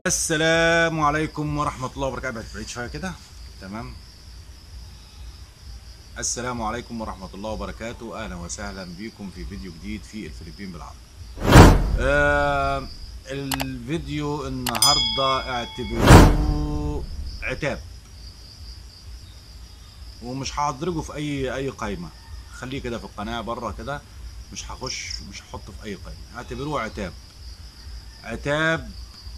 السلام عليكم ورحمة الله وبركاته بعد بعيد شوية كده تمام السلام عليكم ورحمة الله وبركاته أهلا وسهلا بكم في فيديو جديد في الفلبين بالعربي آه الفيديو النهاردة اعتبروه عتاب ومش هضربه في أي أي قايمة خليه كده في القناة بره كده مش هخش مش هحطه في أي قايمة اعتبروه عتاب عتاب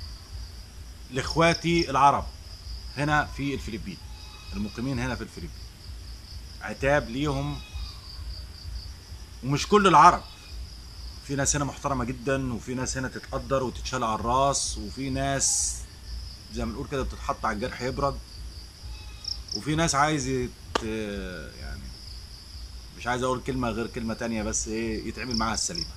لاخواتي العرب هنا في الفلبين المقيمين هنا في الفلبين عتاب ليهم ومش كل العرب في ناس هنا محترمه جدا وفي ناس هنا تتقدر وتتشال على الراس وفي ناس زي ما نقول كده بتتحط على الجرح يبرد وفي ناس عايز يت يعني مش عايز اقول كلمه غير كلمه تانية بس ايه يتعمل معاها السليمه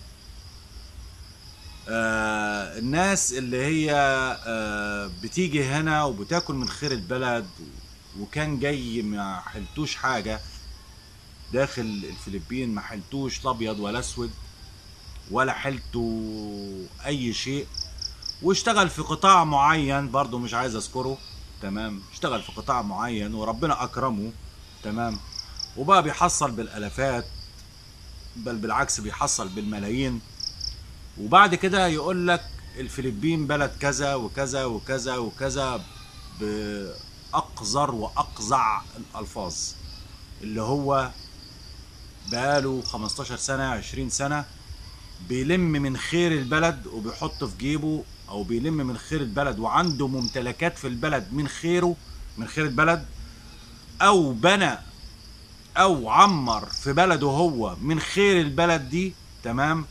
آه الناس اللي هي آه بتيجي هنا وبتاكل من خير البلد وكان جاي ما حلتوش حاجة داخل الفلبين ما حلتوش لا ابيض ولا اسود ولا حلتوا اي شيء واشتغل في قطاع معين برضو مش عايز اذكره تمام اشتغل في قطاع معين وربنا اكرمه تمام وبقى بيحصل بالالافات بل بالعكس بيحصل بالملايين وبعد كده يقول لك الفلبين بلد كذا وكذا وكذا وكذا بأقذر وأقزع الألفاظ اللي هو بقاله 15 سنة 20 سنة بيلم من خير البلد وبيحط في جيبه أو بيلم من خير البلد وعنده ممتلكات في البلد من خيره من خير البلد أو بنى أو عمر في بلده هو من خير البلد دي تمام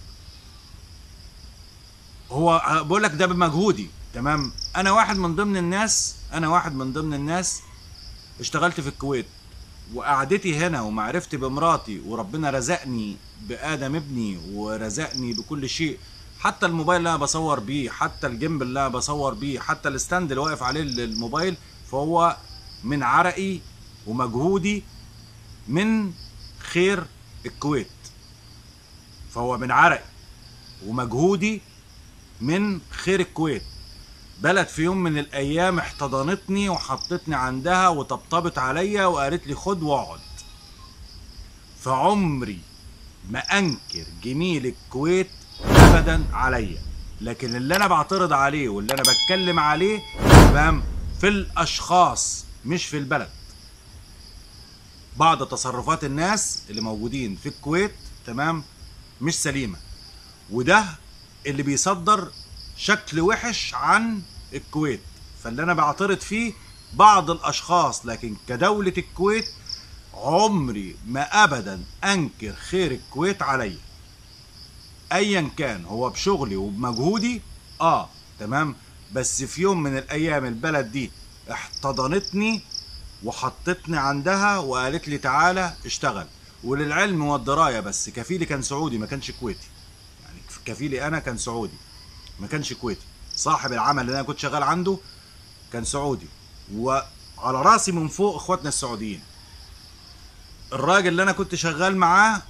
هو بقول لك ده بمجهودي تمام انا واحد من ضمن الناس انا واحد من ضمن الناس اشتغلت في الكويت وقعدتي هنا ومعرفتي بمراتي وربنا رزقني بادم ابني ورزقني بكل شيء حتى الموبايل اللي انا بصور بيه حتى الجيمبل اللي انا بصور بيه حتى الستاند اللي واقف عليه الموبايل فهو من عرقي ومجهودي من خير الكويت فهو من عرقي ومجهودي من خير الكويت بلد في يوم من الايام احتضنتني وحطتني عندها وطبطبت عليا وقالت لي خد واقعد فعمري ما انكر جميل الكويت ابدا عليا لكن اللي انا بعترض عليه واللي انا بتكلم عليه تمام في الاشخاص مش في البلد بعض تصرفات الناس اللي موجودين في الكويت تمام مش سليمه وده اللي بيصدر شكل وحش عن الكويت فاللي انا بعترض فيه بعض الاشخاص لكن كدولة الكويت عمري ما ابدا انكر خير الكويت عليا ايا كان هو بشغلي وبمجهودي اه تمام بس في يوم من الايام البلد دي احتضنتني وحطتني عندها وقالت لي تعالى اشتغل وللعلم والدرايه بس كفيلي كان سعودي ما كانش كويتي كفيلي انا كان سعودي ما كانش كويتي صاحب العمل اللي انا كنت شغال عنده كان سعودي وعلى راسي من فوق اخواتنا السعوديين الراجل اللي انا كنت شغال معاه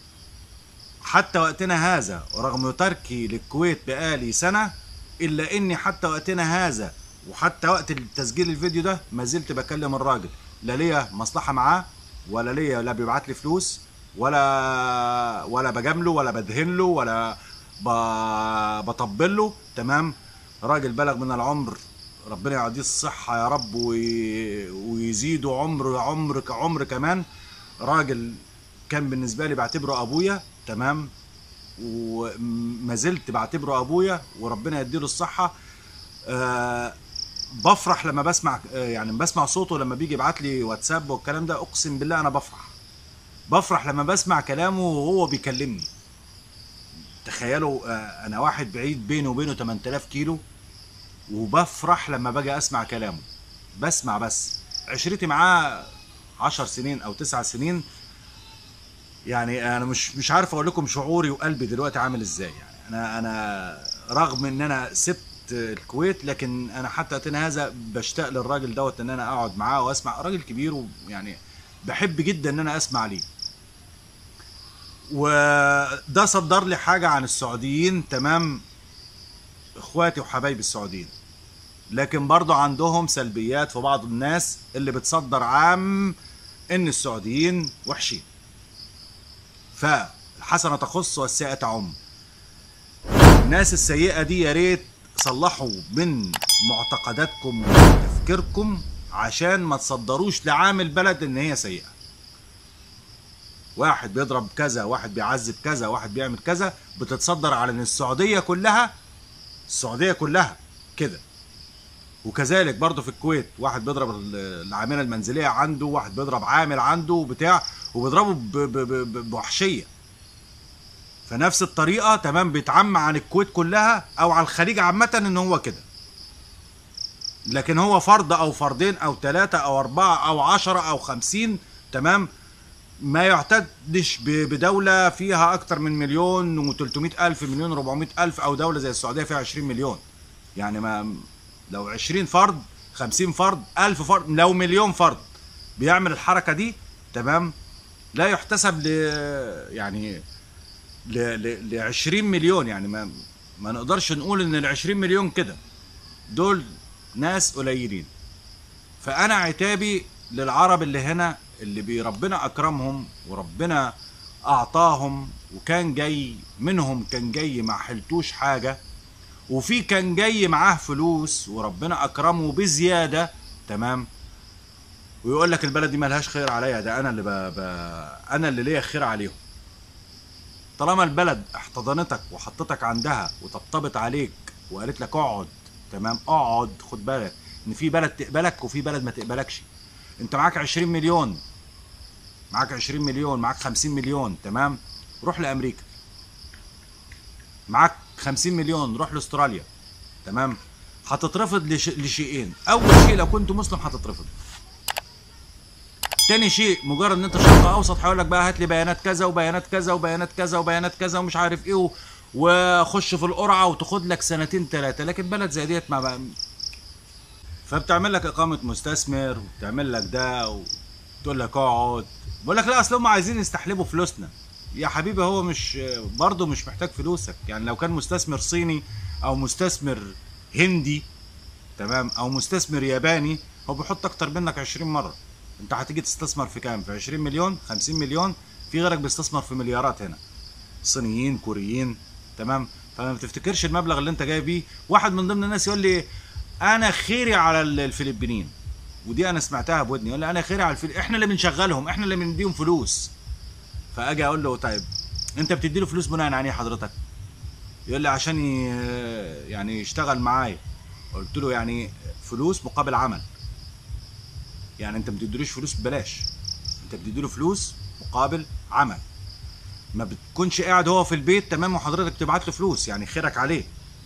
حتى وقتنا هذا ورغم تركي للكويت بقالي سنة إلا إني حتى وقتنا هذا وحتى وقت تسجيل الفيديو ده ما زلت بكلم الراجل لا ليا مصلحة معاه ولا ليا لا بيبعت لي فلوس ولا ولا بجامله ولا بدهن له ولا بطبل له تمام راجل بلغ من العمر ربنا يعطيه الصحة يا رب ويزيده عمر عمر عمر كمان راجل كان بالنسبة لي بعتبره أبويا تمام وما زلت بعتبره أبويا وربنا يديله الصحة أه بفرح لما بسمع يعني بسمع صوته لما بيجي يبعت لي واتساب والكلام ده أقسم بالله أنا بفرح بفرح لما بسمع كلامه وهو بيكلمني تخيلوا انا واحد بعيد بينه وبينه 8000 كيلو وبفرح لما باجي اسمع كلامه بسمع بس عشرتي معاه 10 سنين او 9 سنين يعني انا مش مش عارف اقول لكم شعوري وقلبي دلوقتي عامل ازاي يعني انا انا رغم ان انا سبت الكويت لكن انا حتى وقتنا هذا بشتاق للراجل دوت ان انا اقعد معاه واسمع راجل كبير ويعني بحب جدا ان انا اسمع ليه وده صدر لي حاجة عن السعوديين تمام اخواتي وحبايبي السعوديين لكن برضو عندهم سلبيات في بعض الناس اللي بتصدر عام ان السعوديين وحشين فالحسنه تخص والسيئه تعم الناس السيئه دي يا ريت صلحوا من معتقداتكم وتفكيركم عشان ما تصدروش لعام البلد ان هي سيئه واحد بيضرب كذا واحد بيعذب كذا واحد بيعمل كذا بتتصدر على ان السعوديه كلها السعوديه كلها كده وكذلك برضه في الكويت واحد بيضرب ال- العامله المنزليه عنده واحد بيضرب عامل عنده وبتاع وبيضربه ب- ب- ب- ب- بوحشيه فنفس الطريقه تمام بيتعم عن الكويت كلها او على الخليج عامه ان هو كده لكن هو فرد او فردين او ثلاثه او اربعه او عشرة او خمسين تمام ما يعتدش ب- بدولة فيها أكتر من مليون و300 ألف مليون 400 ألف أو دولة زي السعودية فيها 20 مليون يعني ما لو 20 فرد 50 فرد 1000 فرد لو مليون فرد بيعمل الحركة دي تمام لا يحتسب ل يعني ل ل ل 20 مليون يعني ما ما نقدرش نقول ان ال 20 مليون كده دول ناس قليلين فانا عتابي للعرب اللي هنا اللي بي ربنا اكرمهم وربنا اعطاهم وكان جاي منهم كان جاي ما حلتوش حاجه وفي كان جاي معاه فلوس وربنا اكرمه بزياده تمام ويقول لك البلد دي ملهاش خير عليا ده انا اللي ب... ب... انا اللي ليا خير عليهم طالما البلد احتضنتك وحطتك عندها وطبطبت عليك وقالت لك اقعد تمام اقعد خد بالك ان في بلد تقبلك وفي بلد ما تقبلكش انت معاك 20 مليون معاك 20 مليون معاك 50 مليون تمام روح لامريكا معاك 50 مليون روح لاستراليا تمام هتترفض لش... لشيئين اول شيء لو كنت مسلم هتترفض تاني شيء مجرد ان انت شرق اوسط هيقول لك بقى هات لي بيانات كذا وبيانات كذا وبيانات كذا وبيانات كذا ومش عارف ايه و... وخش في القرعه وتاخد لك سنتين ثلاثه لكن بلد زي ديت ما بقى فبتعمل لك اقامه مستثمر وبتعمل لك ده وتقول لك اقعد بقول لك لا اصل هم عايزين يستحلبوا فلوسنا يا حبيبي هو مش برضه مش محتاج فلوسك يعني لو كان مستثمر صيني او مستثمر هندي تمام او مستثمر ياباني هو بيحط اكتر منك 20 مره انت هتيجي تستثمر في كام في 20 مليون 50 مليون في غيرك بيستثمر في مليارات هنا صينيين كوريين تمام فما تفتكرش المبلغ اللي انت جاي بيه واحد من ضمن الناس يقول لي انا خيري على ال- الفلبينيين ودي انا سمعتها بودني يقول لي انا خيري على الفلبين احنا اللي بنشغلهم احنا اللي بنديهم فلوس فاجي اقول له طيب انت بتدي له فلوس بناء على ايه حضرتك يقول لي عشان ي- يعني يشتغل معايا قلت له يعني فلوس مقابل عمل يعني انت ما بتديلوش فلوس ببلاش انت بتديله فلوس مقابل عمل ما بتكونش قاعد هو في البيت تمام وحضرتك تبعت له فلوس يعني خيرك عليه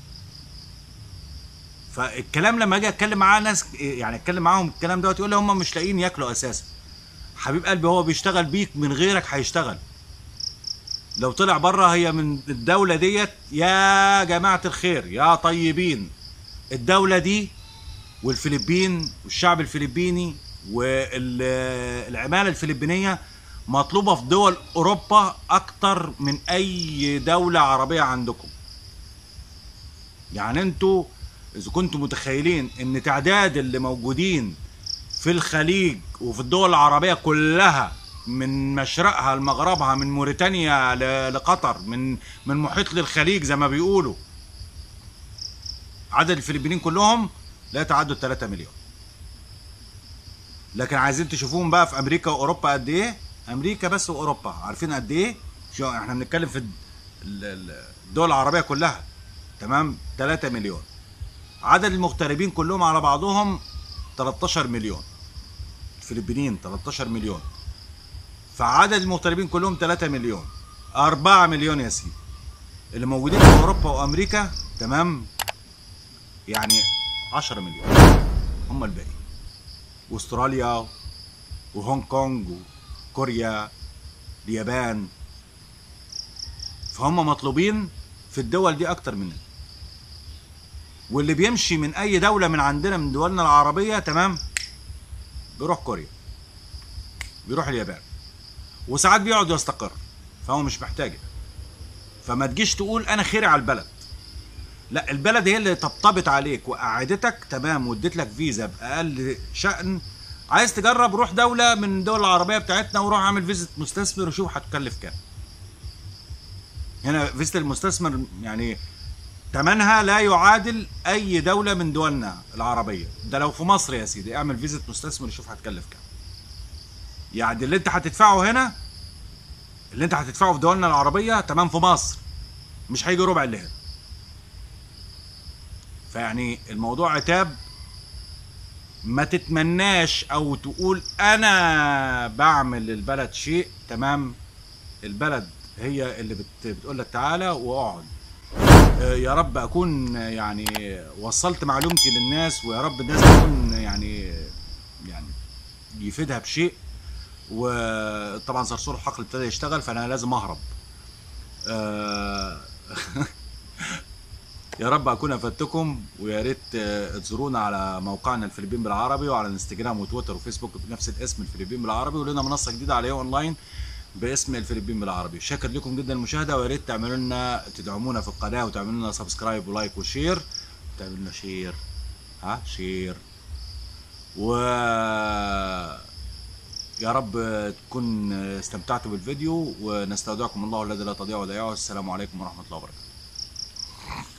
فالكلام لما اجي اتكلم معاه ناس يعني اتكلم معاهم الكلام دوت يقول لي هم مش لاقيين ياكلوا اساسا حبيب قلبي هو بيشتغل بيك من غيرك هيشتغل لو طلع بره هي من الدولة ديت يا جماعة الخير يا طيبين الدولة دي والفلبين والشعب الفلبيني والعمالة الفلبينية مطلوبة في دول أوروبا أكتر من أي دولة عربية عندكم يعني انتوا إذا كنتوا متخيلين إن تعداد اللي موجودين في الخليج وفي الدول العربية كلها من مشرقها لمغربها من موريتانيا ل- لقطر من من محيط للخليج زي ما بيقولوا عدد الفلبينيين كلهم لا يتعدوا 3 مليون لكن عايزين تشوفوهم بقى في امريكا واوروبا قد ايه امريكا بس واوروبا عارفين قد ايه شو احنا بنتكلم في ال- ال- الدول العربيه كلها تمام 3 مليون عدد المغتربين كلهم على بعضهم 13 مليون الفلبينيين 13 مليون فعدد المغتربين كلهم 3 مليون 4 مليون يا سيدي اللي موجودين في اوروبا وامريكا تمام يعني 10 مليون هم الباقي واستراليا وهونج كونج وكوريا اليابان فهم مطلوبين في الدول دي اكتر مننا واللي بيمشي من اي دولة من عندنا من دولنا العربية تمام بيروح كوريا بيروح اليابان وساعات بيقعد يستقر فهو مش محتاج فما تجيش تقول انا خيري على البلد لا البلد هي اللي طبطبت عليك وقعدتك تمام واديت لك فيزا باقل شأن عايز تجرب روح دولة من الدول العربية بتاعتنا وروح اعمل فيزة مستثمر وشوف هتكلف كام هنا فيزة المستثمر يعني ثمنها لا يعادل اي دولة من دولنا العربية ده لو في مصر يا سيدي اعمل فيزة مستثمر وشوف هتكلف كام يعني اللي انت هتدفعه هنا اللي انت هتدفعه في دولنا العربية تمام في مصر مش هيجي ربع اللي هنا فيعني الموضوع عتاب ما تتمناش او تقول انا بعمل للبلد شيء تمام البلد هي اللي بت بتقول لك تعالى واقعد آه، يا رب اكون يعني وصلت معلومتي للناس ويا رب الناس تكون يعني يعني يفيدها بشيء وطبعا صرصور الحقل ابتدى يشتغل فانا لازم اهرب آه، يا رب اكون افدتكم ويا ريت آه، تزورونا على موقعنا الفلبين بالعربي وعلى الانستجرام وتويتر وفيسبوك بنفس الاسم الفلبين بالعربي ولنا منصه جديده عليها اونلاين باسم الفلبين بالعربي شاكر لكم جدا المشاهده ويا ريت تعملوا لنا تدعمونا في القناه وتعملوا لنا سبسكرايب ولايك وشير تعملوا لنا شير ها شير و يا رب تكون استمتعتوا بالفيديو ونستودعكم الله الذي لا تضيع ودائعه السلام عليكم ورحمه الله وبركاته